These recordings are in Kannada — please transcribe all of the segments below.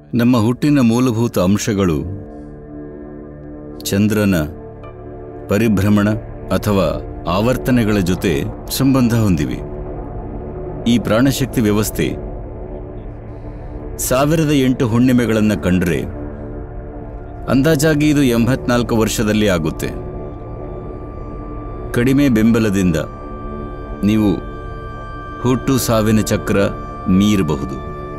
ನಮ್ಮ ಹುಟ್ಟಿನ ಮೂಲಭೂತ ಅಂಶಗಳು ಚಂದ್ರನ ಪರಿಭ್ರಮಣ ಅಥವಾ ಆವರ್ತನೆಗಳ ಜೊತೆ ಸಂಬಂಧ ಹೊಂದಿವೆ ಈ ಪ್ರಾಣಶಕ್ತಿ ವ್ಯವಸ್ಥೆ ಸಾವಿರದ ಎಂಟು ಹುಣ್ಣಿಮೆಗಳನ್ನು ಕಂಡ್ರೆ ಅಂದಾಜಾಗಿ ಇದು ಎಂಬತ್ನಾಲ್ಕು ವರ್ಷದಲ್ಲಿ ಆಗುತ್ತೆ ಕಡಿಮೆ ಬೆಂಬಲದಿಂದ ನೀವು ಹುಟ್ಟು ಸಾವಿನ ಚಕ್ರ ಮೀರಬಹುದು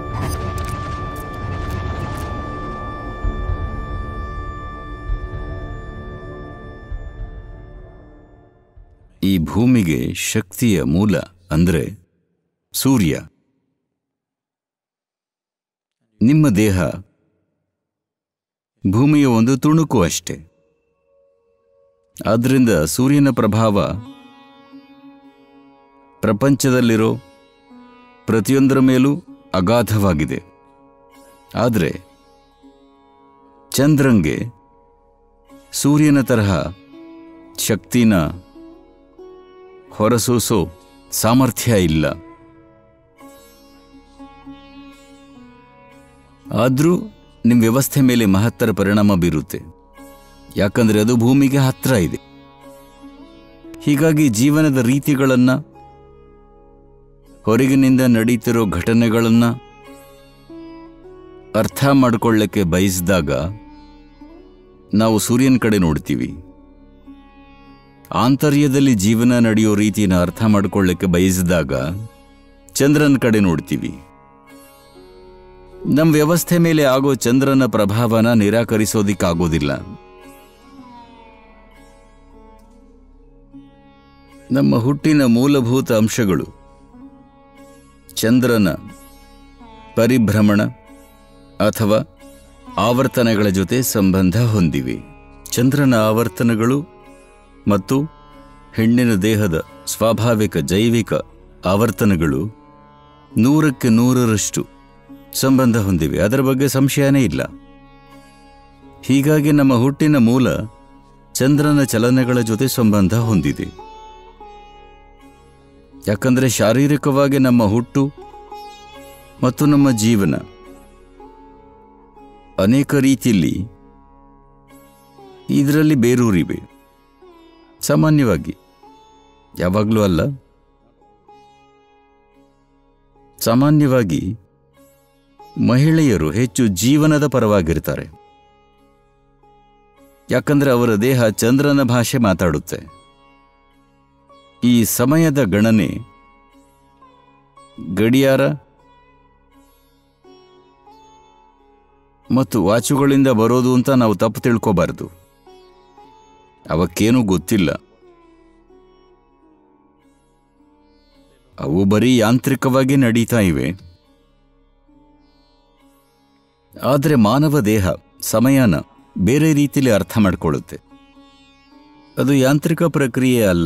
ಈ ಭೂಮಿಗೆ ಶಕ್ತಿಯ ಮೂಲ ಅಂದರೆ ಸೂರ್ಯ ನಿಮ್ಮ ದೇಹ ಭೂಮಿಯ ಒಂದು ತುಣುಕು ಅಷ್ಟೆ ಆದ್ದರಿಂದ ಸೂರ್ಯನ ಪ್ರಭಾವ ಪ್ರಪಂಚದಲ್ಲಿರೋ ಪ್ರತಿಯೊಂದರ ಮೇಲೂ ಅಗಾಧವಾಗಿದೆ ಆದರೆ ಚಂದ್ರಂಗೆ ಸೂರ್ಯನ ತರಹ ಶಕ್ತಿನ ಹೊರಸೂಸೋ ಸಾಮರ್ಥ್ಯ ಇಲ್ಲ ಆದರೂ ನಿಮ್ಮ ವ್ಯವಸ್ಥೆ ಮೇಲೆ ಮಹತ್ತರ ಪರಿಣಾಮ ಬೀರುತ್ತೆ ಯಾಕಂದರೆ ಅದು ಭೂಮಿಗೆ ಹತ್ರ ಇದೆ ಹೀಗಾಗಿ ಜೀವನದ ರೀತಿಗಳನ್ನು ಹೊರಗಿನಿಂದ ನಡೀತಿರೋ ಘಟನೆಗಳನ್ನು ಅರ್ಥ ಮಾಡಿಕೊಳ್ಳಕ್ಕೆ ಬಯಸಿದಾಗ ನಾವು ಸೂರ್ಯನ ಕಡೆ ನೋಡ್ತೀವಿ ಆಂತರ್ಯದಲ್ಲಿ ಜೀವನ ನಡೆಯೋ ರೀತಿನ ಅರ್ಥ ಮಾಡಿಕೊಳ್ಳಕ್ಕೆ ಬಯಸಿದಾಗ ಚಂದ್ರನ ಕಡೆ ನೋಡ್ತೀವಿ ನಮ್ಮ ವ್ಯವಸ್ಥೆ ಮೇಲೆ ಆಗೋ ಚಂದ್ರನ ಪ್ರಭಾವನ ನಿರಾಕರಿಸೋದಿಕ್ಕಾಗೋದಿಲ್ಲ ನಮ್ಮ ಹುಟ್ಟಿನ ಮೂಲಭೂತ ಅಂಶಗಳು ಚಂದ್ರನ ಪರಿಭ್ರಮಣ ಅಥವಾ ಆವರ್ತನಗಳ ಜೊತೆ ಸಂಬಂಧ ಹೊಂದಿವೆ ಚಂದ್ರನ ಆವರ್ತನಗಳು ಮತ್ತು ಹೆಣ್ಣಿನ ದೇಹದ ಸ್ವಾಭಾವಿಕ ಜೈವಿಕ ಆವರ್ತನಗಳು ನೂರಕ್ಕೆ ನೂರರಷ್ಟು ಸಂಬಂಧ ಹೊಂದಿವೆ ಅದರ ಬಗ್ಗೆ ಸಂಶಯನೇ ಇಲ್ಲ ಹೀಗಾಗಿ ನಮ್ಮ ಹುಟ್ಟಿನ ಮೂಲ ಚಂದ್ರನ ಚಲನೆಗಳ ಜೊತೆ ಸಂಬಂಧ ಹೊಂದಿದೆ ಯಾಕಂದರೆ ಶಾರೀರಿಕವಾಗಿ ನಮ್ಮ ಹುಟ್ಟು ಮತ್ತು ನಮ್ಮ ಜೀವನ ಅನೇಕ ರೀತಿಯಲ್ಲಿ ಇದರಲ್ಲಿ ಬೇರೂರಿವೆ ಸಾಮಾನ್ಯವಾಗಿ ಯಾವಾಗಲೂ ಅಲ್ಲ ಸಾಮಾನ್ಯವಾಗಿ ಮಹಿಳೆಯರು ಹೆಚ್ಚು ಜೀವನದ ಪರವಾಗಿರ್ತಾರೆ ಯಾಕಂದ್ರೆ ಅವರ ದೇಹ ಚಂದ್ರನ ಭಾಷೆ ಮಾತಾಡುತ್ತೆ ಈ ಸಮಯದ ಗಣನೆ ಗಡಿಯಾರ ಮತ್ತು ವಾಚುಗಳಿಂದ ಬರೋದು ಅಂತ ನಾವು ತಪ್ಪು ತಿಳ್ಕೋಬಾರದು ಅವಕ್ಕೇನೂ ಗೊತ್ತಿಲ್ಲ ಅವು ಬರೀ ಯಾಂತ್ರಿಕವಾಗಿ ನಡೀತಾ ಇವೆ ಆದರೆ ಮಾನವ ದೇಹ ಸಮಯನ ಬೇರೆ ರೀತಿಯಲ್ಲಿ ಅರ್ಥ ಮಾಡಿಕೊಳ್ಳುತ್ತೆ ಅದು ಯಾಂತ್ರಿಕ ಪ್ರಕ್ರಿಯೆ ಅಲ್ಲ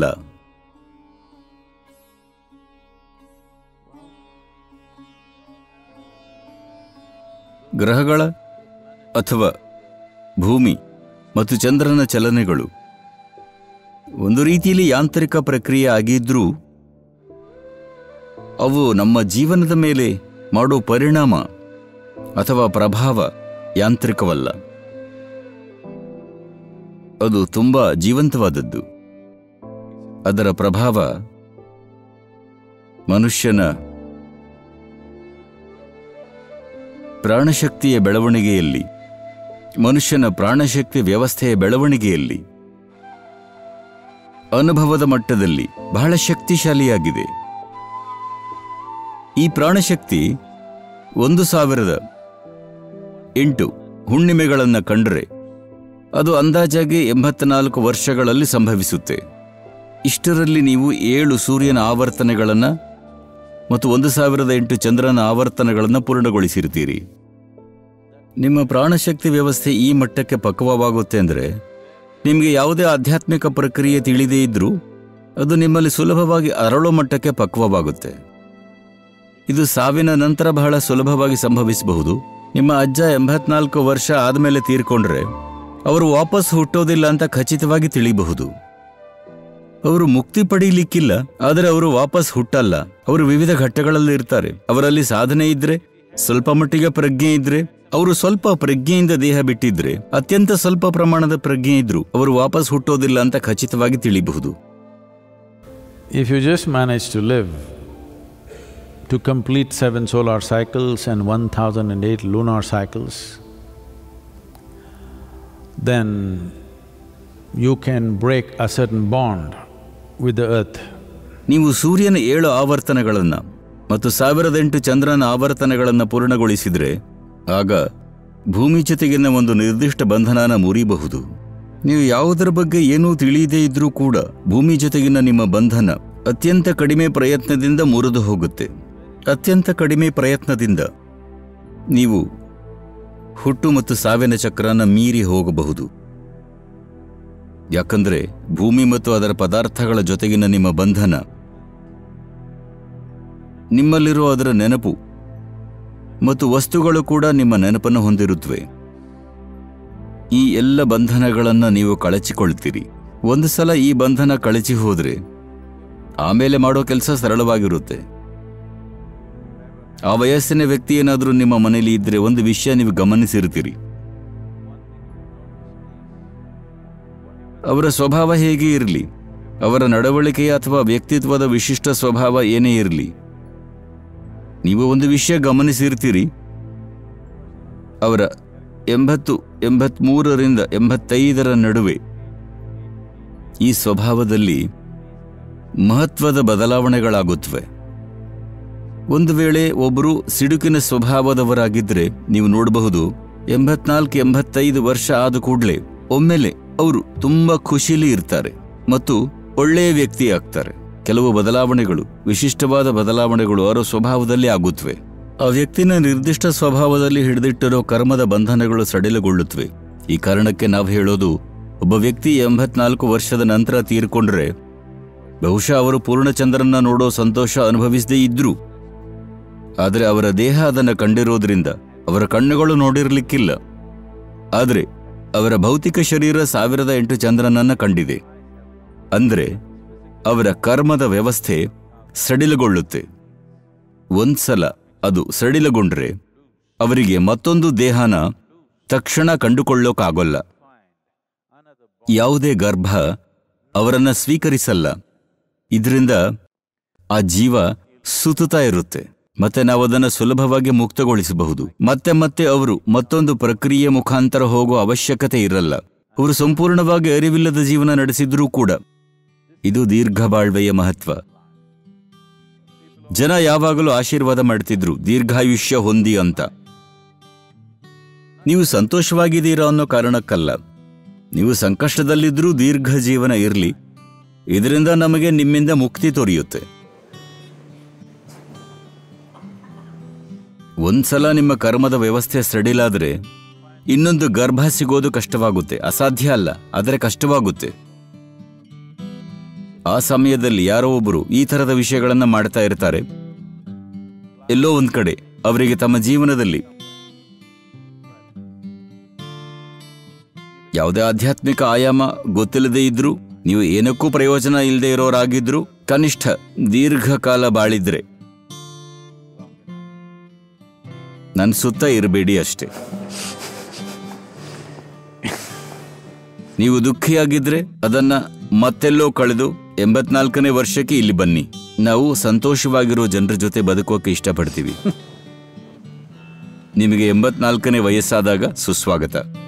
ಗ್ರಹಗಳ ಅಥವಾ ಭೂಮಿ ಮತ್ತು ಚಂದ್ರನ ಚಲನೆಗಳು ಒಂದು ರೀತಿಯಲ್ಲಿ ಯಾಂತ್ರಿಕ ಪ್ರಕ್ರಿಯೆ ಆಗಿದ್ರೂ ಅವು ನಮ್ಮ ಜೀವನದ ಮೇಲೆ ಮಾಡೋ ಪರಿಣಾಮ ಅಥವಾ ಪ್ರಭಾವ ಯಾಂತ್ರಿಕವಲ್ಲ ಅದು ತುಂಬ ಜೀವಂತವಾದದ್ದು ಅದರ ಪ್ರಭಾವ ಮನುಷ್ಯನ ಪ್ರಾಣಶಕ್ತಿಯ ಬೆಳವಣಿಗೆಯಲ್ಲಿ ಮನುಷ್ಯನ ಪ್ರಾಣಶಕ್ತಿ ವ್ಯವಸ್ಥೆಯ ಬೆಳವಣಿಗೆಯಲ್ಲಿ ಅನುಭವದ ಮಟ್ಟದಲ್ಲಿ ಬಹಳ ಶಕ್ತಿಶಾಲಿಯಾಗಿದೆ ಈ ಪ್ರಾಣಶಕ್ತಿ ಒಂದು ಸಾವಿರದ ಎಂಟು ಹುಣ್ಣಿಮೆಗಳನ್ನು ಕಂಡರೆ ಅದು ಅಂದಾಜಾಗಿ ಎಂಬತ್ನಾಲ್ಕು ವರ್ಷಗಳಲ್ಲಿ ಸಂಭವಿಸುತ್ತೆ ಇಷ್ಟರಲ್ಲಿ ನೀವು ಏಳು ಸೂರ್ಯನ ಆವರ್ತನೆಗಳನ್ನು ಮತ್ತು ಒಂದು ಸಾವಿರದ ಎಂಟು ಚಂದ್ರನ ಆವರ್ತನಗಳನ್ನು ಪೂರ್ಣಗೊಳಿಸಿರ್ತೀರಿ ನಿಮ್ಮ ಪ್ರಾಣಶಕ್ತಿ ವ್ಯವಸ್ಥೆ ಈ ಮಟ್ಟಕ್ಕೆ ಪಕ್ವವಾಗುತ್ತೆ ಅಂದರೆ ನಿಮಗೆ ಯಾವುದೇ ಆಧ್ಯಾತ್ಮಿಕ ಪ್ರಕ್ರಿಯೆ ತಿಳಿದೇ ಇದ್ರೂ ಅದು ನಿಮ್ಮಲ್ಲಿ ಸುಲಭವಾಗಿ ಅರಳೋ ಮಟ್ಟಕ್ಕೆ ಪಕ್ವವಾಗುತ್ತೆ ಇದು ಸಾವಿನ ನಂತರ ಬಹಳ ಸುಲಭವಾಗಿ ಸಂಭವಿಸಬಹುದು ನಿಮ್ಮ ಅಜ್ಜ ಎಂಬತ್ನಾಲ್ಕು ವರ್ಷ ಆದಮೇಲೆ ತೀರ್ಕೊಂಡ್ರೆ ಅವರು ವಾಪಸ್ ಹುಟ್ಟೋದಿಲ್ಲ ಅಂತ ಖಚಿತವಾಗಿ ತಿಳಿಬಹುದು ಅವರು ಮುಕ್ತಿ ಪಡೀಲಿಕ್ಕಿಲ್ಲ ಆದರೆ ಅವರು ವಾಪಸ್ ಹುಟ್ಟಲ್ಲ ಅವರು ವಿವಿಧ ಘಟ್ಟಗಳಲ್ಲಿ ಇರ್ತಾರೆ ಅವರಲ್ಲಿ ಸಾಧನೆ ಇದ್ರೆ ಸ್ವಲ್ಪ ಮಟ್ಟಿಗೆ ಪ್ರಜ್ಞೆ ಇದ್ರೆ ಅವರು ಸ್ವಲ್ಪ ಪ್ರಜ್ಞೆಯಿಂದ ದೇಹ ಬಿಟ್ಟಿದ್ರೆ ಅತ್ಯಂತ ಸ್ವಲ್ಪ ಪ್ರಮಾಣದ ಪ್ರಜ್ಞೆ ಇದ್ರು ಅವರು ವಾಪಸ್ ಹುಟ್ಟೋದಿಲ್ಲ ಅಂತ ಖಚಿತವಾಗಿ ತಿಳಿಬಹುದು If you just manage to live to complete seven solar cycles and one thousand and eight lunar cycles, then you can break a certain bond with the earth. ನೀವು ಸೂರ್ಯನ ಏಳು ಆವರ್ತನಗಳನ್ನ ಮತ್ತು ಸಾವಿರದ ಎಂಟು ಚಂದ್ರನ ಆವರ್ತನಗಳನ್ನ ಪೂರ್ಣಗೊಳಿಸಿದ್ರೆ ಆಗ ಭೂಮಿ ಜೊತೆಗಿನ ಒಂದು ನಿರ್ದಿಷ್ಟ ಬಂಧನನ ಮುರಿಬಹುದು ನೀವು ಯಾವುದರ ಬಗ್ಗೆ ಏನೂ ತಿಳಿಯದೇ ಇದ್ರೂ ಕೂಡ ಭೂಮಿ ಜೊತೆಗಿನ ನಿಮ್ಮ ಬಂಧನ ಅತ್ಯಂತ ಕಡಿಮೆ ಪ್ರಯತ್ನದಿಂದ ಮುರಿದು ಹೋಗುತ್ತೆ ಅತ್ಯಂತ ಕಡಿಮೆ ಪ್ರಯತ್ನದಿಂದ ನೀವು ಹುಟ್ಟು ಮತ್ತು ಸಾವಿನ ಚಕ್ರನ ಮೀರಿ ಹೋಗಬಹುದು ಯಾಕಂದ್ರೆ ಭೂಮಿ ಮತ್ತು ಅದರ ಪದಾರ್ಥಗಳ ಜೊತೆಗಿನ ನಿಮ್ಮ ಬಂಧನ ನಿಮ್ಮಲ್ಲಿರುವ ಅದರ ನೆನಪು ಮತ್ತು ವಸ್ತುಗಳು ಕೂಡ ನಿಮ್ಮ ನೆನಪನ್ನು ಹೊಂದಿರುತ್ತವೆ ಈ ಎಲ್ಲ ಬಂಧನಗಳನ್ನು ನೀವು ಕಳಚಿಕೊಳ್ತೀರಿ ಒಂದು ಸಲ ಈ ಬಂಧನ ಕಳಚಿ ಹೋದ್ರೆ ಆಮೇಲೆ ಮಾಡೋ ಕೆಲಸ ಸರಳವಾಗಿರುತ್ತೆ ಆ ವಯಸ್ಸಿನ ವ್ಯಕ್ತಿ ಏನಾದರೂ ನಿಮ್ಮ ಮನೆಯಲ್ಲಿ ಇದ್ರೆ ಒಂದು ವಿಷಯ ನೀವು ಗಮನಿಸಿರ್ತೀರಿ ಅವರ ಸ್ವಭಾವ ಹೇಗೆ ಇರಲಿ ಅವರ ನಡವಳಿಕೆಯ ಅಥವಾ ವ್ಯಕ್ತಿತ್ವದ ವಿಶಿಷ್ಟ ಸ್ವಭಾವ ಏನೇ ಇರಲಿ ನೀವು ಒಂದು ವಿಷಯ ಗಮನಿಸಿರ್ತೀರಿ ಅವರ ಎಂಬತ್ತು ಎಂಬತ್ಮೂರರಿಂದ ಎಂಬತ್ತೈದರ ನಡುವೆ ಈ ಸ್ವಭಾವದಲ್ಲಿ ಮಹತ್ವದ ಬದಲಾವಣೆಗಳಾಗುತ್ತವೆ ಒಂದು ವೇಳೆ ಒಬ್ಬರು ಸಿಡುಕಿನ ಸ್ವಭಾವದವರಾಗಿದ್ದರೆ ನೀವು ನೋಡಬಹುದು ಎಂಬತ್ನಾಲ್ಕು ಎಂಬತ್ತೈದು ವರ್ಷ ಆದ ಕೂಡಲೇ ಒಮ್ಮೆಲೆ ಅವರು ತುಂಬಾ ಖುಷಿಲಿ ಇರ್ತಾರೆ ಮತ್ತು ಒಳ್ಳೆಯ ವ್ಯಕ್ತಿ ಆಗ್ತಾರೆ ಕೆಲವು ಬದಲಾವಣೆಗಳು ವಿಶಿಷ್ಟವಾದ ಬದಲಾವಣೆಗಳು ಅವರ ಸ್ವಭಾವದಲ್ಲಿ ಆಗುತ್ತವೆ ಆ ವ್ಯಕ್ತಿನ ನಿರ್ದಿಷ್ಟ ಸ್ವಭಾವದಲ್ಲಿ ಹಿಡಿದಿಟ್ಟಿರೋ ಕರ್ಮದ ಬಂಧನಗಳು ಸಡಿಲಗೊಳ್ಳುತ್ತವೆ ಈ ಕಾರಣಕ್ಕೆ ನಾವು ಹೇಳೋದು ಒಬ್ಬ ವ್ಯಕ್ತಿ ಎಂಬತ್ನಾಲ್ಕು ವರ್ಷದ ನಂತರ ತೀರ್ಕೊಂಡ್ರೆ ಬಹುಶಃ ಅವರು ಪೂರ್ಣಚಂದ್ರನ್ನ ನೋಡೋ ಸಂತೋಷ ಅನುಭವಿಸದೇ ಇದ್ರು ಆದರೆ ಅವರ ದೇಹ ಅದನ್ನು ಕಂಡಿರೋದ್ರಿಂದ ಅವರ ಕಣ್ಣುಗಳು ನೋಡಿರ್ಲಿಕ್ಕಿಲ್ಲ ಆದರೆ ಅವರ ಭೌತಿಕ ಶರೀರ ಸಾವಿರದ ಎಂಟು ಚಂದ್ರನನ್ನ ಕಂಡಿದೆ ಅಂದ್ರೆ ಅವರ ಕರ್ಮದ ವ್ಯವಸ್ಥೆ ಸಡಿಲಗೊಳ್ಳುತ್ತೆ ಒಂದ್ಸಲ ಅದು ಸಡಿಲಗೊಂಡ್ರೆ ಅವರಿಗೆ ಮತ್ತೊಂದು ದೇಹನ ತಕ್ಷಣ ಕಂಡುಕೊಳ್ಳೋಕ್ಕಾಗೋಲ್ಲ ಯಾವುದೇ ಗರ್ಭ ಅವರನ್ನ ಸ್ವೀಕರಿಸಲ್ಲ ಇದರಿಂದ ಆ ಜೀವ ಸುತ್ತುತ್ತಾ ಇರುತ್ತೆ ಮತ್ತೆ ನಾವು ಅದನ್ನು ಸುಲಭವಾಗಿ ಮುಕ್ತಗೊಳಿಸಬಹುದು ಮತ್ತೆ ಮತ್ತೆ ಅವರು ಮತ್ತೊಂದು ಪ್ರಕ್ರಿಯೆ ಮುಖಾಂತರ ಹೋಗೋ ಅವಶ್ಯಕತೆ ಇರಲ್ಲ ಅವರು ಸಂಪೂರ್ಣವಾಗಿ ಅರಿವಿಲ್ಲದ ಜೀವನ ನಡೆಸಿದ್ರೂ ಕೂಡ ಇದು ದೀರ್ಘ ಬಾಳ್ವೆಯ ಮಹತ್ವ ಜನ ಯಾವಾಗಲೂ ಆಶೀರ್ವಾದ ಮಾಡ್ತಿದ್ರು ದೀರ್ಘಾಯುಷ್ಯ ಹೊಂದಿ ಅಂತ ನೀವು ಸಂತೋಷವಾಗಿದ್ದೀರಾ ಅನ್ನೋ ಕಾರಣಕ್ಕಲ್ಲ ನೀವು ಸಂಕಷ್ಟದಲ್ಲಿದ್ರೂ ದೀರ್ಘ ಜೀವನ ಇರಲಿ ಇದರಿಂದ ನಮಗೆ ನಿಮ್ಮಿಂದ ಮುಕ್ತಿ ದೊರೆಯುತ್ತೆ ಒಂದ್ಸಲ ನಿಮ್ಮ ಕರ್ಮದ ವ್ಯವಸ್ಥೆ ಸಡಿಲಾದ್ರೆ ಇನ್ನೊಂದು ಗರ್ಭ ಸಿಗೋದು ಕಷ್ಟವಾಗುತ್ತೆ ಅಸಾಧ್ಯ ಅಲ್ಲ ಆದರೆ ಕಷ್ಟವಾಗುತ್ತೆ ಆ ಸಮಯದಲ್ಲಿ ಯಾರೋ ಒಬ್ಬರು ಈ ಥರದ ವಿಷಯಗಳನ್ನ ಮಾಡ್ತಾ ಇರ್ತಾರೆ ಎಲ್ಲೋ ಒಂದ್ ಕಡೆ ಅವರಿಗೆ ತಮ್ಮ ಜೀವನದಲ್ಲಿ ಯಾವುದೇ ಆಧ್ಯಾತ್ಮಿಕ ಆಯಾಮ ಗೊತ್ತಿಲ್ಲದೆ ಇದ್ರು ನೀವು ಏನಕ್ಕೂ ಪ್ರಯೋಜನ ಇಲ್ಲದೆ ಇರೋರಾಗಿದ್ರು ಕನಿಷ್ಠ ದೀರ್ಘಕಾಲ ಬಾಳಿದ್ರೆ ನನ್ನ ಸುತ್ತ ಇರಬೇಡಿ ಅಷ್ಟೇ ನೀವು ದುಃಖಿಯಾಗಿದ್ರೆ ಅದನ್ನ ಮತ್ತೆಲ್ಲೋ ಕಳೆದು ಎಂಬತ್ನಾಲ್ಕನೇ ವರ್ಷಕ್ಕೆ ಇಲ್ಲಿ ಬನ್ನಿ ನಾವು ಸಂತೋಷವಾಗಿರೋ ಜನರ ಜೊತೆ ಬದುಕೋಕೆ ಇಷ್ಟಪಡ್ತೀವಿ ನಿಮಗೆ ಎಂಬತ್ನಾಲ್ಕನೇ ವಯಸ್ಸಾದಾಗ ಸುಸ್ವಾಗತ